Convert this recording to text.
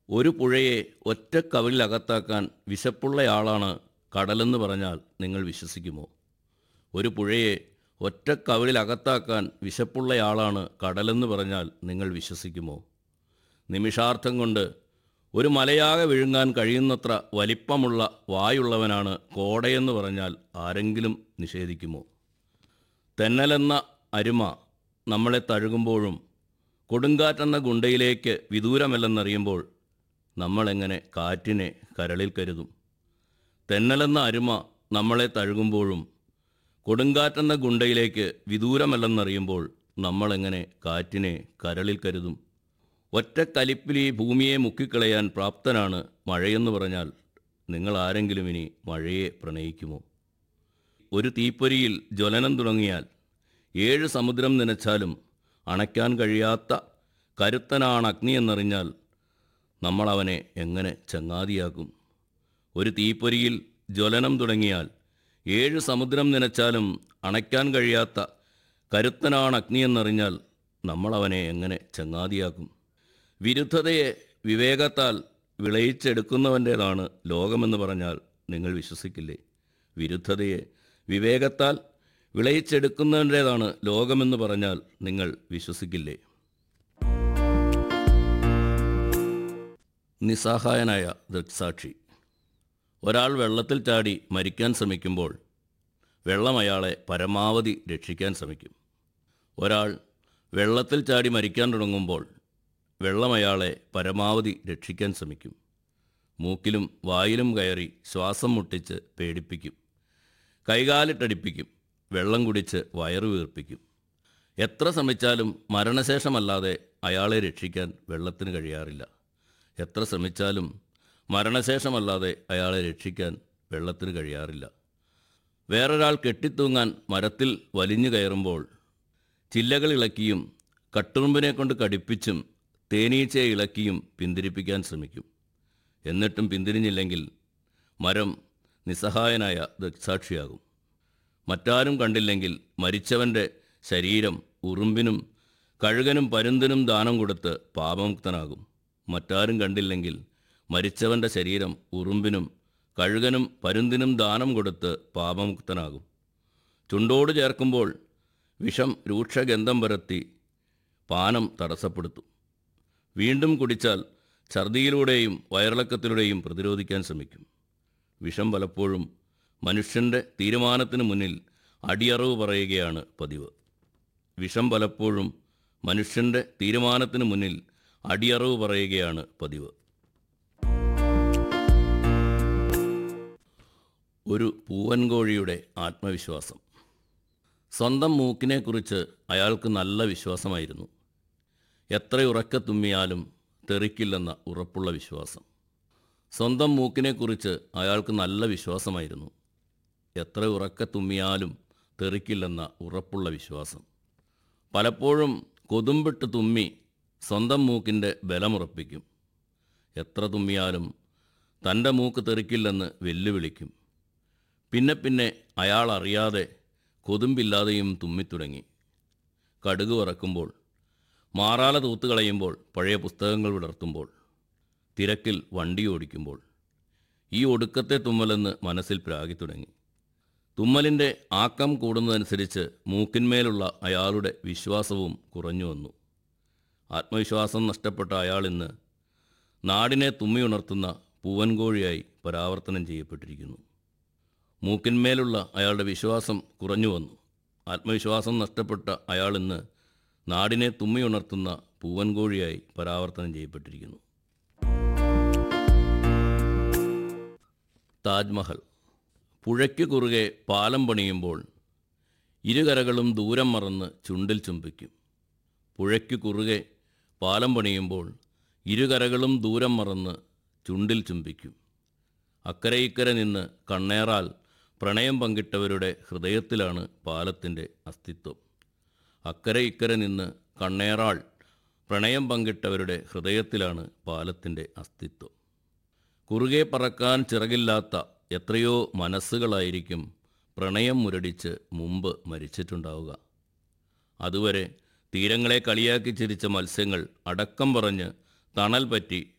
ഒരു പുഴയെ ഒറ്റ കവിളിലകത്താക്കാൻ വിശപ്പുള്ളയാളാണ് കടലെന്ന് പറഞ്ഞാൽ നിങ്ങൾ വിശ്വസിക്കുമോ ഒരു പുഴയെ ഒറ്റ കവിളിലകത്താക്കാൻ വിശപ്പുള്ളയാളാണ് കടലെന്ന് പറഞ്ഞാൽ നിങ്ങൾ വിശ്വസിക്കുമോ നിമിഷാർത്ഥം കൊണ്ട് ഒരു മലയാകെ വിഴുങ്ങാൻ കഴിയുന്നത്ര വലിപ്പമുള്ള വായുള്ളവനാണ് കോടയെന്ന് പറഞ്ഞാൽ ആരെങ്കിലും നിഷേധിക്കുമോ തെന്നലെന്ന അരുമ നമ്മളെ തഴുകുമ്പോഴും കൊടുങ്കാറ്റെന്ന ഗുണ്ടയിലേക്ക് വിദൂരമല്ലെന്നറിയുമ്പോൾ നമ്മളെങ്ങനെ കാറ്റിനെ കരളിൽ കരുതും തെന്നലെന്ന അരുമ നമ്മളെ തഴുകുമ്പോഴും കൊടുങ്കാറ്റെന്ന ഗുണ്ടയിലേക്ക് വിദൂരമല്ലെന്നറിയുമ്പോൾ നമ്മളെങ്ങനെ കാറ്റിനെ കരളിൽ കരുതും ഒറ്റ കലിപ്പിൽ ഈ ഭൂമിയെ മുക്കിക്കളയാൻ പ്രാപ്തനാണ് മഴയെന്ന് പറഞ്ഞാൽ നിങ്ങൾ ആരെങ്കിലും ഇനി മഴയെ പ്രണയിക്കുമോ ഒരു തീപ്പൊരിയിൽ ജ്വലനം തുടങ്ങിയാൽ ഏഴ് സമുദ്രം നനച്ചാലും അണയ്ക്കാൻ കഴിയാത്ത കരുത്തനാണ് അഗ്നി എന്നറിഞ്ഞാൽ നമ്മൾ അവനെ എങ്ങനെ ചങ്ങാതിയാക്കും ഒരു തീപ്പൊരിയിൽ ജ്വലനം തുടങ്ങിയാൽ ഏഴ് സമുദ്രം നനച്ചാലും അണയ്ക്കാൻ കഴിയാത്ത കരുത്തനാണ് അഗ്നി എന്നറിഞ്ഞാൽ നമ്മൾ അവനെ എങ്ങനെ ചങ്ങാതിയാക്കും വിരുദ്ധതയെ വിവേകത്താൽ വിളയിച്ചെടുക്കുന്നവൻ്റേതാണ് ലോകമെന്ന് പറഞ്ഞാൽ നിങ്ങൾ വിശ്വസിക്കില്ലേ വിരുദ്ധതയെ വിവേകത്താൽ വിളയിച്ചെടുക്കുന്നവൻ്റേതാണ് ലോകമെന്ന് പറഞ്ഞാൽ നിങ്ങൾ വിശ്വസിക്കില്ലേ നിസ്സഹായനായ ദൃക്സാക്ഷി ഒരാൾ വെള്ളത്തിൽ ചാടി മരിക്കാൻ ശ്രമിക്കുമ്പോൾ വെള്ളം അയാളെ പരമാവധി രക്ഷിക്കാൻ ശ്രമിക്കും ഒരാൾ വെള്ളത്തിൽ ചാടി മരിക്കാൻ തുടങ്ങുമ്പോൾ വെള്ളം അയാളെ പരമാവധി രക്ഷിക്കാൻ ശ്രമിക്കും മൂക്കിലും വായിലും കയറി ശ്വാസം മുട്ടിച്ച് പേടിപ്പിക്കും കൈകാലിട്ടടിപ്പിക്കും വെള്ളം കുടിച്ച് വയറു വീർപ്പിക്കും എത്ര ശ്രമിച്ചാലും മരണശേഷമല്ലാതെ അയാളെ രക്ഷിക്കാൻ വെള്ളത്തിന് കഴിയാറില്ല എത്ര ശ്രമിച്ചാലും മരണശേഷമല്ലാതെ അയാളെ രക്ഷിക്കാൻ വെള്ളത്തിന് കഴിയാറില്ല വേറൊരാൾ കെട്ടിത്തൂങ്ങാൻ മരത്തിൽ വലിഞ്ഞു കയറുമ്പോൾ ചില്ലകൾ ഇളക്കിയും കട്ടുറുമ്പിനെ കൊണ്ട് കടിപ്പിച്ചും തേനീച്ചയെ ഇളക്കിയും പിന്തിരിപ്പിക്കാൻ ശ്രമിക്കും എന്നിട്ടും പിന്തിരിഞ്ഞില്ലെങ്കിൽ മരം നിസ്സഹായനായ ദൃക്സാക്ഷിയാകും മറ്റാരും കണ്ടില്ലെങ്കിൽ മരിച്ചവൻ്റെ ശരീരം ഉറുമ്പിനും കഴുകനും പരുന്തിനും ദാനം കൊടുത്ത് പാപമുക്തനാകും മറ്റാരും കണ്ടില്ലെങ്കിൽ മരിച്ചവൻ്റെ ശരീരം ഉറുമ്പിനും കഴുകനും പരുന്തിനും ദാനം കൊടുത്ത് പാപമുക്തനാകും ചുണ്ടോട് ചേർക്കുമ്പോൾ വിഷം രൂക്ഷഗന്ധം പരത്തി പാനം തടസ്സപ്പെടുത്തും വീണ്ടും കുടിച്ചാൽ ഛർദിയിലൂടെയും വയറിളക്കത്തിലൂടെയും പ്രതിരോധിക്കാൻ ശ്രമിക്കും വിഷം പലപ്പോഴും മനുഷ്യൻ്റെ തീരുമാനത്തിന് മുന്നിൽ അടിയറവ് പറയുകയാണ് പതിവ് വിഷം പലപ്പോഴും മനുഷ്യൻ്റെ തീരുമാനത്തിന് മുന്നിൽ അടിയറവ് പറയുകയാണ് പതിവ് ഒരു പൂവൻകോഴിയുടെ ആത്മവിശ്വാസം സ്വന്തം മൂക്കിനെക്കുറിച്ച് അയാൾക്ക് നല്ല വിശ്വാസമായിരുന്നു എത്ര ഉറക്കെ തുമ്മിയാലും തെറിക്കില്ലെന്ന ഉറപ്പുള്ള വിശ്വാസം സ്വന്തം മൂക്കിനെക്കുറിച്ച് അയാൾക്ക് നല്ല വിശ്വാസമായിരുന്നു എത്ര ഉറക്കെ തുമ്മിയാലും തെറിക്കില്ലെന്ന ഉറപ്പുള്ള വിശ്വാസം പലപ്പോഴും കൊതുമ്പിട്ട് തുമ്മി സ്വന്തം മൂക്കിൻ്റെ ബലമുറപ്പിക്കും എത്ര തുമ്മിയാലും തൻ്റെ മൂക്ക് തെറിക്കില്ലെന്ന് വെല്ലുവിളിക്കും പിന്നെ പിന്നെ അയാൾ അറിയാതെ കൊതുമ്പില്ലാതെയും തുമ്മിത്തുടങ്ങി കടുക് വറക്കുമ്പോൾ മാറാല തൂത്തുകളയുമ്പോൾ പഴയ പുസ്തകങ്ങൾ വിടർത്തുമ്പോൾ തിരക്കിൽ വണ്ടി ഓടിക്കുമ്പോൾ ഈ ഒടുക്കത്തെ തുമ്മലെന്ന് മനസ്സിൽ പ്രാഗി തുടങ്ങി തുമ്മലിൻ്റെ ആക്കം കൂടുന്നതനുസരിച്ച് മൂക്കിന്മേലുള്ള അയാളുടെ വിശ്വാസവും കുറഞ്ഞു വന്നു ആത്മവിശ്വാസം നഷ്ടപ്പെട്ട അയാളിന്ന് നാടിനെ തുമ്മിയുണർത്തുന്ന പൂവൻകോഴിയായി പരാവർത്തനം ചെയ്യപ്പെട്ടിരിക്കുന്നു മൂക്കിന്മേലുള്ള അയാളുടെ വിശ്വാസം കുറഞ്ഞു വന്നു ആത്മവിശ്വാസം നഷ്ടപ്പെട്ട അയാളിന്ന് നാടിനെ തുമ്മിയുണർത്തുന്ന പൂവൻകോഴിയായി പരാവർത്തനം ചെയ്യപ്പെട്ടിരിക്കുന്നു താജ്മഹൽ പുഴയ്ക്ക് കുറുകെ പാലം പണിയുമ്പോൾ ഇരുകരകളും ദൂരം മറന്ന് ചുണ്ടിൽ ചുംബിക്കും പുഴയ്ക്ക് കുറുകെ പാലം പണിയുമ്പോൾ ഇരുകരകളും ദൂരം മറന്ന് ചുണ്ടിൽ ചുംബിക്കും അക്കരെ ഇക്കരെ നിന്ന് കണ്ണേറാൽ പ്രണയം പങ്കിട്ടവരുടെ ഹൃദയത്തിലാണ് പാലത്തിൻ്റെ അസ്തിത്വം അക്കരെ ഇക്കരെ നിന്ന് കണ്ണേറാൾ പ്രണയം പങ്കിട്ടവരുടെ ഹൃദയത്തിലാണ് പാലത്തിൻ്റെ അസ്തിത്വം കുറുകെ പറക്കാൻ ചിറകില്ലാത്ത എത്രയോ മനസ്സുകളായിരിക്കും പ്രണയം മുരടിച്ച് മുമ്പ് മരിച്ചിട്ടുണ്ടാവുക അതുവരെ തീരങ്ങളെ കളിയാക്കി ചിരിച്ച മത്സ്യങ്ങൾ അടക്കം പറഞ്ഞ് തണൽ പറ്റി